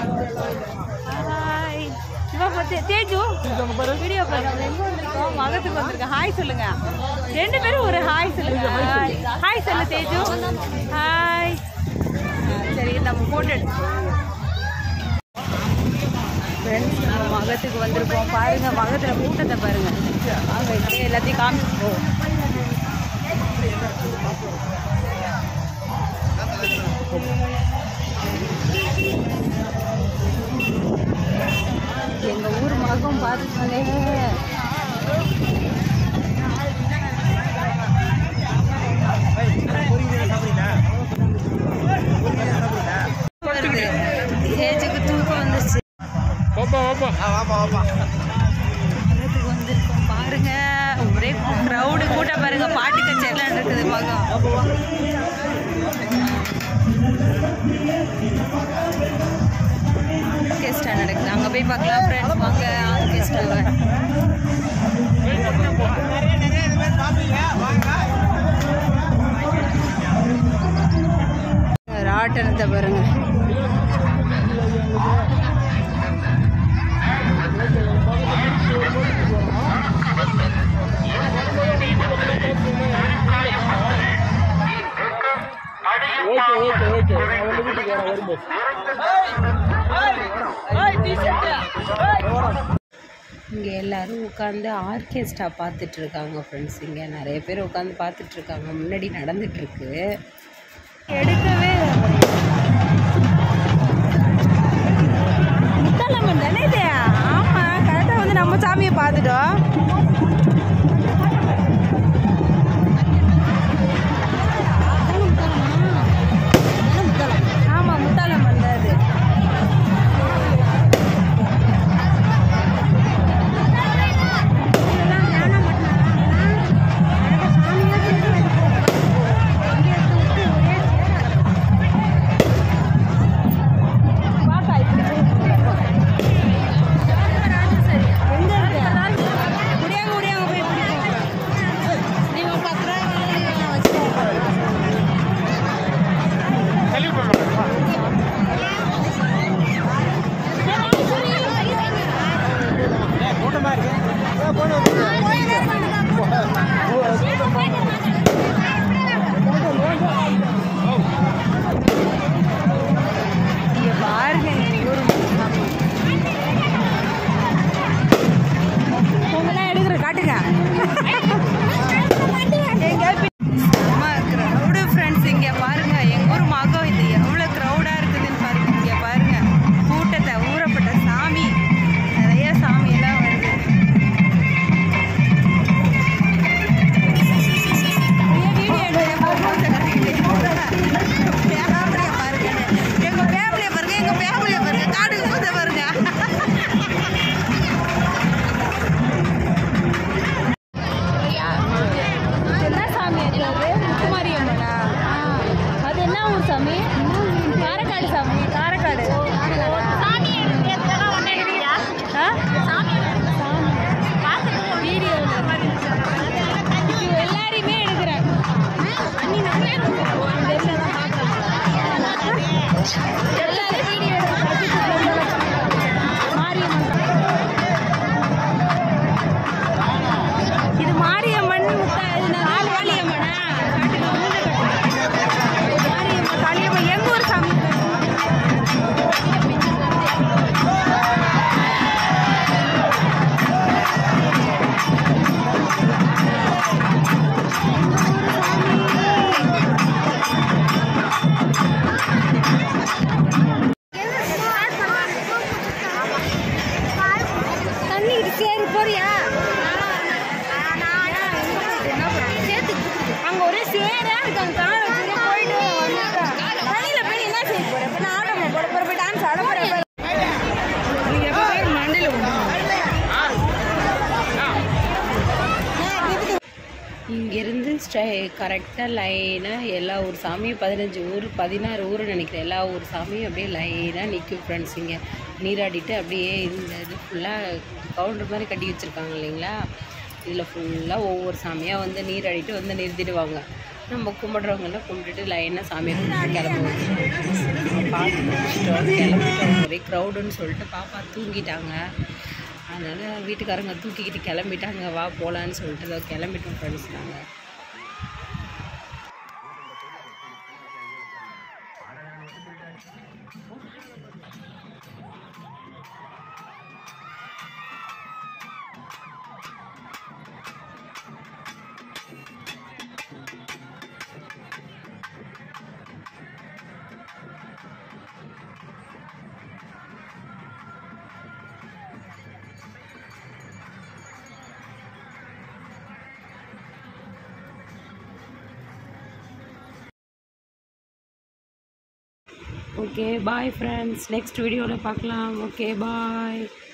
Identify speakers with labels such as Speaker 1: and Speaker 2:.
Speaker 1: Hi இவா பத்தி Teju video பாருங்க எங்க வந்திருக்கோம் மகத்துக்கு வந்திருக்கோம் ஹாய் சொல்லுங்க ரெண்டு பேரும் ஒரு ஹாய் சொல்லுங்க ஹாய் ஹாய் சொல்லு தேஜு ஹாய் சரி நம்ம போட்டோ எடுத்துக்கோம் ஃப்ரெண்ட்ஸ் நம்ம மகத்துக்கு வந்திருக்கோம் பாருங்க மகத்துல கூட்டத்தை பாருங்க வாங்க இப்படியே எல்லாத்தையும் காமிச்சிருக்கோம் எங்க ஊர் மகம் பார்த்துக்கோங்க ஏஜுக்கு தூக்கம் வந்துச்சு மகத்துக்கு வந்திருக்கோம் பாருங்க ஒரே க்ரௌடு கூட்டம் பாருங்க பாட்டு கச்சேரிலாம் இருக்குது மகம் ஆர்கெஸ்ட்ரா நடக்குது அங்கே போய் பார்க்கலாம் ஃப்ரெண்ட்ஸ் வாங்க ஆர்கெஸ்ட்ராவை ராட்டனத்தை பாருங்க இங்கே எல்லாரும் உட்காந்து ஆர்கெஸ்ட்ரா பார்த்துட்டு இருக்காங்க ஃப்ரெண்ட்ஸ் இங்கே நிறைய பேர் உட்காந்து பார்த்துட்டு இருக்காங்க முன்னாடி நடந்துட்டு இருக்கு எடுக்கவே முத்தாலம்மன் தானே இது ஆமாம் கரெக்டாக வந்து நம்ம சாமியை பார்த்துட்டோம் ஆமாம் முத்தாலம்மன் தான் அது இங்க பாருங்க எங்க ஊர் சாமி. உங்களாம் எடுக்கிற காட்டுங்க எங்க பி- அம்மா crowd friends இங்க பாருங்க எங்க ஊர் மகம் இது எவ்வளவு crowd-ஆ இருக்குதுன்னு பாருங்க இங்க பாருங்க கூட்டத்தை ஊறப்பட்ட சாமி நிறைய சாமி எல்லாம் வருது வீடியோ எடுக்கிறேன் ஃபேமிலியை பாருங்க எங்க ஃபேமிலியை பாருங்க எங்க ஃபேமிலியை பாருங்க காட்டுக்கு போத பாருங்க என்ன சாமி அது அது முத்துமாரியம்மனா அது என்ன ஊர் சாமி காரைக்காடு சாமி காரைக்காடு ஆ? வீடியோவில் எல்லாரையுமே எடுக்கிறேன் எல்லாரும் வீடியோ மாரியம்மன் இது மாரியம்மன் முத்த இது நாலு காளியம்மனா காட்டுங்க மூணு காட்டுங்க. மாரியம்மன் காளியம்மன் எங்க ஊர் சாமி தண்ணி சேரு போறியா அங்க ஒரே சேரா இருக்கு அங்க கார் வச்சுட்டு போயிட்டு வந்துட்டேன் தண்ணியில போய் நீ என்ன செய்ய போற இப்ப நான் ஆட போற போற போய் டான்ஸ் ஆட போற நீங்க எப்ப போய் மண்டையில இங்கேருந்து ஸ்டை கரெக்டாக லைனாக எல்லா ஊர் சாமியும் பதினஞ்சு ஊர் பதினாறு ஊர் நினைக்கிறேன் எல்லா ஊர் சாமியும் அப்படியே லைனாக நிற்கும் ஃப்ரெண்ட்ஸ் இங்கே நீராடிட்டு அப்படியே இந்த இது ஃபுல்லாக கவுண்டர் மாதிரி கட்டி வச்சுருக்காங்க இல்லைங்களா இதில் ஃபுல்லாக ஒவ்வொரு சாமியாக வந்து நீராடிட்டு வந்து நிறுத்திடுவாங்க நம்ம கும்பிட்றவங்கெல்லாம் கும்பிட்டுட்டு லைனாக சாமியை கும்பிட்டு கிளம்புவோம் பார்த்து முடிச்சிட்டோம் கிளம்பிட்டோம் ஒரே க்ரௌடுன்னு சொல்லிட்டு பாப்பா தூங்கிட்டாங்க அதனால் வீட்டுக்காரங்க தூக்கிக்கிட்டு கிளம்பிட்டாங்க வா போகலான்னு சொல்லிட்டு இதோ கிளம்பிட்டோம் ஃப்ரெண்ட்ஸ் நாங்கள் ஓகே பாய் ஃப்ரெண்ட்ஸ் நெக்ஸ்ட் வீடியோவில் பார்க்கலாம் ஓகே பாய்